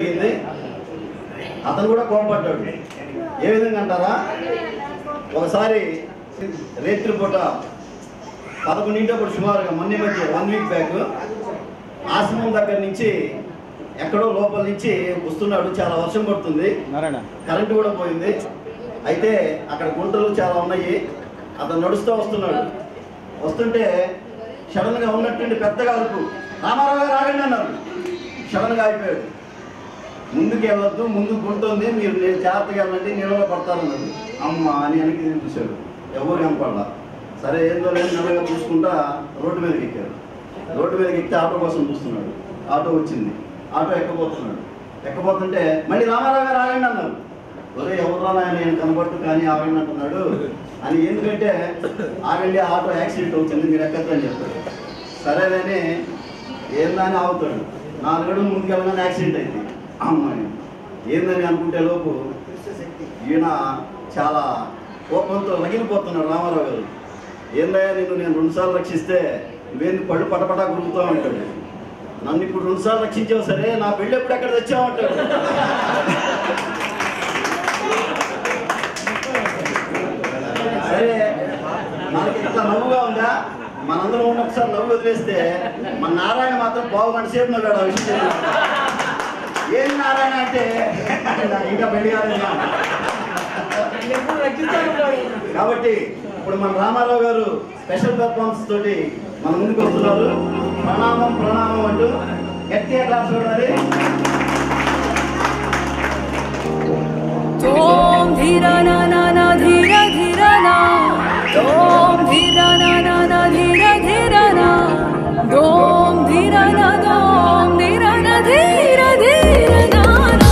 జరిగింది. అతను కూడా కోపడ్డాడు ఏ విధంగా అంటారా ఒకసారి రేత్రి పూట పదకొండింటప్పుడు సుమారుగా మొన్న మధ్య వన్ వీక్ బ్యాక్ ఆశ్రమం దగ్గర నుంచి ఎక్కడో లోపల నుంచి వస్తున్నాడు చాలా వర్షం పడుతుంది నారాయణ కరెంటు కూడా పోయింది అయితే అక్కడ గుంటలు చాలా ఉన్నాయి అతను నడుస్తూ వస్తున్నాడు వస్తుంటే సడన్గా ఉన్నట్టుండి పెద్దగా అరుపు రామారావు గారు ఆగండి అన్నారు సడన్గా అయిపోయాడు ముందుకు వెళ్ళొద్దు ముందు గుంట ఉంది మీరు నేను జాగ్రత్తగా వెళ్ళండి నీళ్ళలో పడతారన్నాడు అమ్మ అని వెనక్కి తిరిగి చూశాడు ఎవరు కనపడలా సరే ఏందో లేదు నెలగా చూసుకుంటా రోడ్డు మీదకి ఎక్కారు రోడ్డు మీదకి ఎక్కితే ఆటో కోసం చూస్తున్నాడు ఆటో వచ్చింది ఆటో ఎక్కబోతున్నాడు ఎక్కబోతుంటే మళ్ళీ రామారావు గారు ఆగండి అన్నారు ఒరే ఎవరు ఆయన నేను కనబట్టు కానీ ఆగండి అంటున్నాడు అని ఎందుకంటే ఆగండి ఆటో యాక్సిడెంట్ అవుతుంది మీరు ఎక్కద్దని చెప్తాడు సరేనని ఏందని ఆగుతాడు నాలుగు అడుగులు ముందుకెళ్ళగానే యాక్సిడెంట్ అయింది అమ్మాయి ఏందని అనుకుంటే లోపు ఈయన చాలా కోపంతో రగిలిపోతున్నాడు రామారావు గారు ఏందయ్యా నిన్ను నేను రెండుసార్లు రక్షిస్తే నువ్వేంది పళ్ళు పటపటా గురుకుతావు అంటాడు నన్ను ఇప్పుడు రెండుసార్లు రక్షించావు సరే నా పెళ్ళి ఎప్పుడు ఎక్కడ తెచ్చావు అంటాడు సరే మనకి ఇంత నవ్వుగా ఉందా మనందరం ఉన్న ఒకసారి నవ్వు వదిలేస్తే మన నారాయణ మాత్రం బాగు సేపు నవ్వాడు ఆ విషయం తెలియదు. ఏం నారాయణ అంటే నాకు ఇంకా పెళ్లి కాలేదు కాబట్టి ఇప్పుడు మన రామారావు గారు స్పెషల్ పెర్ఫార్మెన్స్ తోటి మన ముందుకు వస్తున్నారు ప్రణామం ప్రణామం అంటూ గట్టిగా క్లాస్ చూడాలి ॐ धीर ना ना ना धीर धीर ना ॐ धीर ना ना ना धीर धीर ना ॐ धीर ना ॐ धीर ना धीर धीर ना ना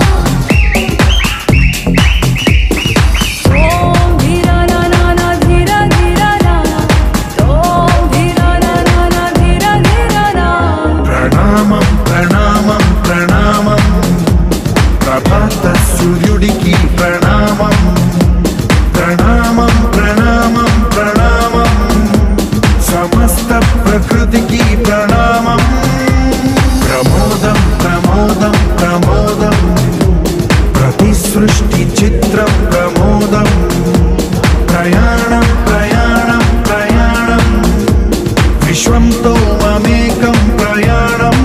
ॐ धीर ना ना ना धीर धीर ना ॐ धीर ना ना ना धीर धीर ना ప్రణామం ప్రణామం ప్రణామం ప్రభాత సూర్యుడికి ప్రణామం ప్రణామం ప్రణామం ప్రణామం సమస్త ప్రకృతికి ప్రణామం ప్రమోదం ప్రమోదం ప్రమోదం ప్రతి సృష్టి చిత్రం ప్రమోదం ప్రయాణం ప్రయాణం ప్రయాణం విశ్వంతో మమేకం ప్రయాణం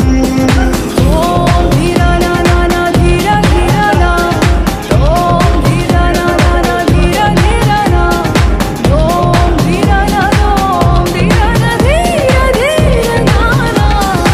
ॐ धीर ना ना ना धीर धीर ना ॐ धीर ना ना ना धीर धीर ना ॐ धीर ना ॐ धीर ना धीर धीर ना ना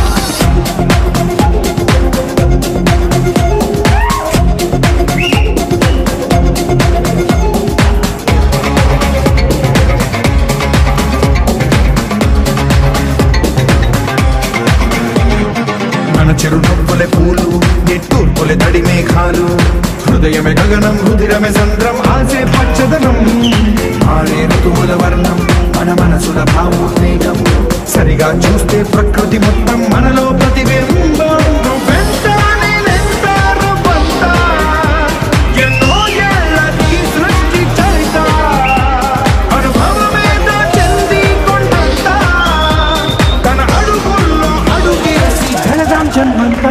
మన చిరునవ్వులే పూలు నిట్టూర్పులే తడి మేఘాలు హృదయమే గగనం రుధిరమే సంద్రం ఆసే పచ్చదనం మారే ఋతువుల వర్ణం మన మనసుల భావోద్వేగం సరిగా చూస్తే ప్రకృతి మొత్తం మనలో ప్రతిబింబం నువ్వెంత నేనెంత నువ్వంత. ఎన్నో ఏళ్ల ఈ సృష్టి చరిత అనుభవమేదో చెంది కొండంతా తన అడుగుల్లో అడుగేసి జలదాం జన్మంతా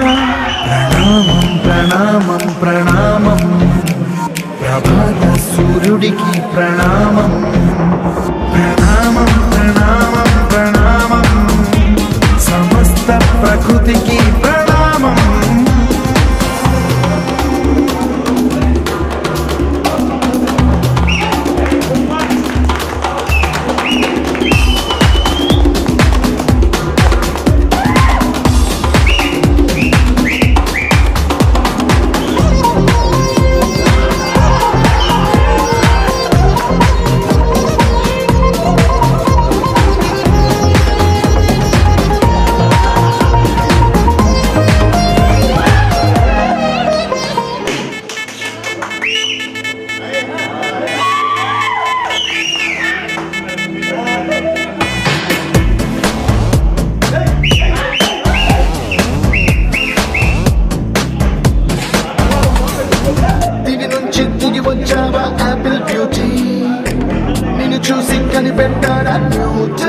ప్రణామం ప్రణామం ప్రణామం ప్రభాత సూర్యుడికి ప్రణామం ప్రణామం ప్రణామం ప్రణామం సమస్త ప్రకృతికి ప్రణామం దివి నుంచి దిగి వచ్చావా ఆపిల్ బ్యూటీ నిన్ను చూసి కనిపెట్టాడా బ్యూటీ